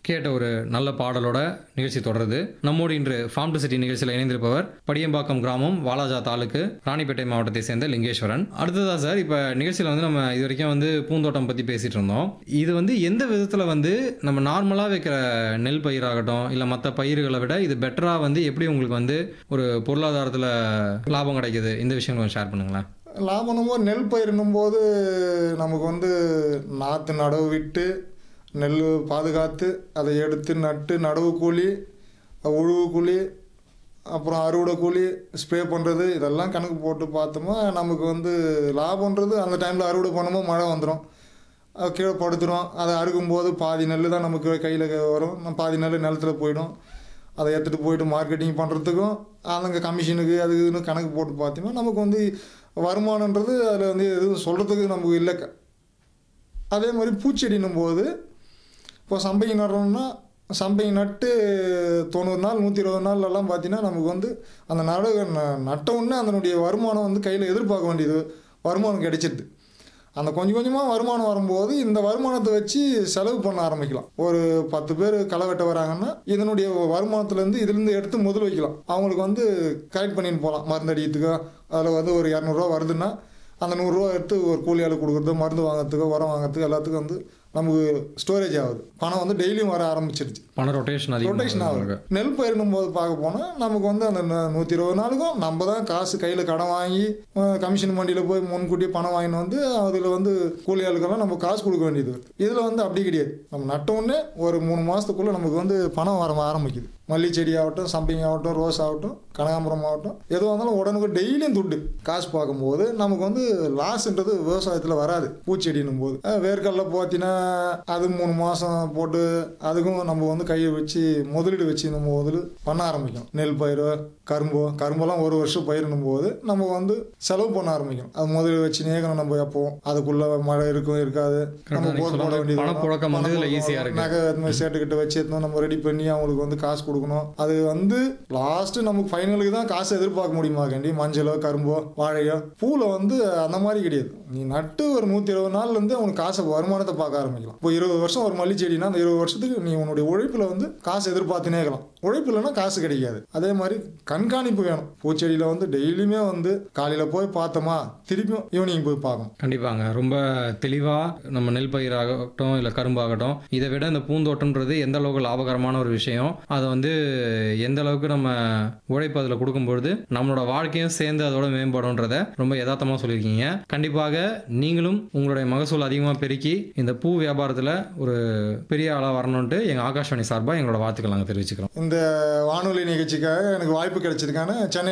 கேட்ட ஒரு நல்ல பாடலோட நிகழ்ச்சி தொடருது நம்மோடு இன்று ஃபார்ம் டு சிட்டி நிகழ்ச்சியில் இணைந்திருப்பவர் படியம்பாக்கம் கிராமம் வாலாஜா தாலுக்கு ராணிப்பேட்டை மாவட்டத்தை சேர்ந்த லிங்கேஸ்வரன் அடுத்ததா சார் இப்போ நிகழ்ச்சியில் வந்து நம்ம இது வரைக்கும் வந்து பூந்தோட்டம் பற்றி பேசிட்டு இருந்தோம் இது வந்து எந்த விதத்தில் வந்து நம்ம நார்மலாக வைக்கிற நெல் பயிராகட்டும் இல்லை மற்ற பயிர்களை விட இது பெட்டராக வந்து எப்படி உங்களுக்கு வந்து ஒரு பொருளாதாரத்தில் லாபம் கிடைக்குது இந்த விஷயம் கொஞ்சம் ஷேர் பண்ணுங்களேன் லாபம்னும் போது நெல் பயிரிடும் போது நமக்கு வந்து நாற்று நடவு விட்டு நெல் பாதுகாத்து அதை எடுத்து நட்டு நடவு கூலி உழுவு கூலி அப்புறம் அறுவடை கூலி ஸ்ப்ரே பண்ணுறது இதெல்லாம் கணக்கு போட்டு பார்த்தோமா நமக்கு வந்து லாபம்ன்றது அந்த டைமில் அறுவடை பண்ணும்போது மழை வந்துடும் அது கீழே படுத்துரும் அதை அறுக்கும்போது பாதி நெல் தான் நமக்கு கையில் வரும் நம்ம பாதி நெல் நிலத்துல போயிடும் அதை எடுத்துகிட்டு போயிட்டு மார்க்கெட்டிங் பண்ணுறதுக்கும் அதுங்க கமிஷனுக்கு அது இதுன்னு கணக்கு போட்டு பார்த்தோம்னா நமக்கு வந்து வருமானன்றது அதில் வந்து எதுவும் சொல்கிறதுக்கு நமக்கு இல்லை அதே மாதிரி பூச்செடின்னும் போது இப்போ சம்பங்கி நடுறோம்னா சம்பங்கி நட்டு தொண்ணூறு நாள் நூற்றி இருபது நாள்லலாம் பார்த்தீங்கன்னா நமக்கு வந்து அந்த நட ந- நட்ட உடனே அதனுடைய வருமானம் வந்து கையில் எதிர்பார்க்க வேண்டியது வருமானம் கிடைச்சிடுது அந்த கொஞ்சம் கொஞ்சமாக வருமானம் வரும்போது இந்த வருமானத்தை வச்சு செலவு பண்ண ஆரம்பிக்கலாம் ஒரு பத்து பேர் களை வெட்ட வராங்கன்னா இதனுடைய வருமானத்துலேருந்து இதுலேருந்து எடுத்து முதல் வைக்கலாம் அவங்களுக்கு வந்து கலெக்ட் பண்ணிட்டு போகலாம் மருந்து அடிக்கிறதுக்கோ அதில் வந்து ஒரு இரநூறுவா வருதுன்னா அந்த நூறுரூவா எடுத்து ஒரு கூலி ஆளு கொடுக்குறது மருந்து வாங்குறதுக்கோ உரம் வாங்குறதுக்கு எல்லாத்துக்கும் வந்து நமக்கு ஸ்டோரேஜ் ஆகுது பணம் வந்து டெய்லியும் வர ஆரம்பிச்சிருச்சு பண ரொட்டேஷன் ரொட்டேஷன் அதிகம் ஆகுது நெல் பயிரிடும் போது பார்க்க போனால் நமக்கு வந்து அந்த ந- நூற்றி இருபது நாளுக்கும் நம்ம தான் காசு கையில் கடன் வாங்கி அஹ், கமிஷன் மண்டியில் போய் முன்கூட்டியே பணம் வாங்கின்னு வந்து அதில் வந்து கூலி ஆளுக்கெல்லாம் நம்ம காசு கொடுக்க வேண்டியது இதில் வந்து அப்படி கிடையாது நம்ம நட்ட உடனே ஒரு மூணு மாதத்துக்குள்ளே நமக்கு வந்து பணம் வர ஆரம்பிக்குது மல்லி செடி ஆகட்டும் சம்பிங் ஆகட்டும் ரோஸ் ஆகட்டும் கனகாம்பரம் ஆகட்டும் எதுவாக இருந்தாலும் உடனுக்கு டெய்லியும் துட்டு காசு பார்க்கும்போது நமக்கு வந்து லாஸ்ன்றது விவசாயத்தில் வராது பூச்செடின்னும் போது அஹ், வேர்க்கடலை பார்த்தீங்கன்னா அது மூணு மாதம் போட்டு அதுக்கும் நம்ம வந்து கையை வச்சு முதலீடு வச்சு நம்ம முதல் பண்ண ஆரம்பிக்கும் நெல் பயிரோ கரும்போ கரும்பெல்லாம் ஒரு வருஷம் பயிரிடும் போது நம்ம வந்து செலவு பண்ண ஆரம்பிக்கும் அது முதலீடு வச்சு நேக்கணும் நம்ம எப்போ அதுக்குள்ள மழை இருக்கும் இருக்காது நம்ம நீங்க போர் சொன்ன போட மாதிரி வேண்டியது பணப்புழக்கம் வந்து இதுல பணப்புழக்கம் easy-ஆ இருக்கு. நகை அது மாதிரி சேர்த்துக்கிட்ட வச்சு எடுத்து நம்ம ரெடி பண்ணி அவங்களுக்கு வந்து காசு கொடுக்கணும் அது வந்து லாஸ்ட் நமக்கு ஃபைனலுக்கு தான் காசு எதிர்பார்க்க முடியுமா கண்டி மஞ்சளோ கரும்போ வாழையோ பூவில் வந்து அந்த மாதிரி கிடையாது நீ நட்டு ஒரு நூற்றி இருபது நாள்லேருந்து அவனுக்கு காசை வருமானத்தை பார்க்க ஆரம்பிக்கலாம் இப்போ இருபது வருஷம் ஒரு மல்லி செடினா அந்த இருபது வருஷத்துக்கு நீ உன்னுடைய உழைப்பில் வந்து காசு எதிர்பார்த்துனே இருக்கலாம் உழைப்பு இல்லைன்னா காசு கிடைக்காது அதே மாதிரி கண்காணிப்பு வேணும் பூச்செடியில் வந்து டெய்லியுமே வந்து காலையில் போய் பார்த்தோமா திருப்பியும் ஈவினிங் போய் பார்க்கணும் கண்டிப்பாங்க ரொம்ப தெளிவாக நம்ம நெல் பயிராகட்டும் இல்லை கரும்பாகட்டும் இதை விட இந்த பூந்தோட்டம்ன்றது எந்த அளவுக்கு லாபகரமான ஒரு விஷயம் அதை வந்து எந்த அளவுக்கு நம்ம உழைப்பு அதில் கொடுக்கும்பொழுது நம்மளோட வாழ்க்கையும் சேர்ந்து அதோட மேம்படும்ன்றத ரொம்ப யதார்த்தமாக சொல்லியிருக்கீங்க கண்டிப்பாக நீங்களும் உங்களுடைய மகசூல் அதிகமாக பெருக்கி இந்த பூ வியாபாரத்தில் ஒரு பெரிய ஆளாக வரணுன்ட்டு எங்கள் ஆகாஷ்வாணி சார்பாக எங்களோட வாழ்த்துக்கள் நாங்கள் தெரிவிச்சுக்கிறோம் இந்த வானொலி நிகழ்ச்சிக்காக எனக்கு வாய்ப்பு கிடைச்சதுக்கான சென்னை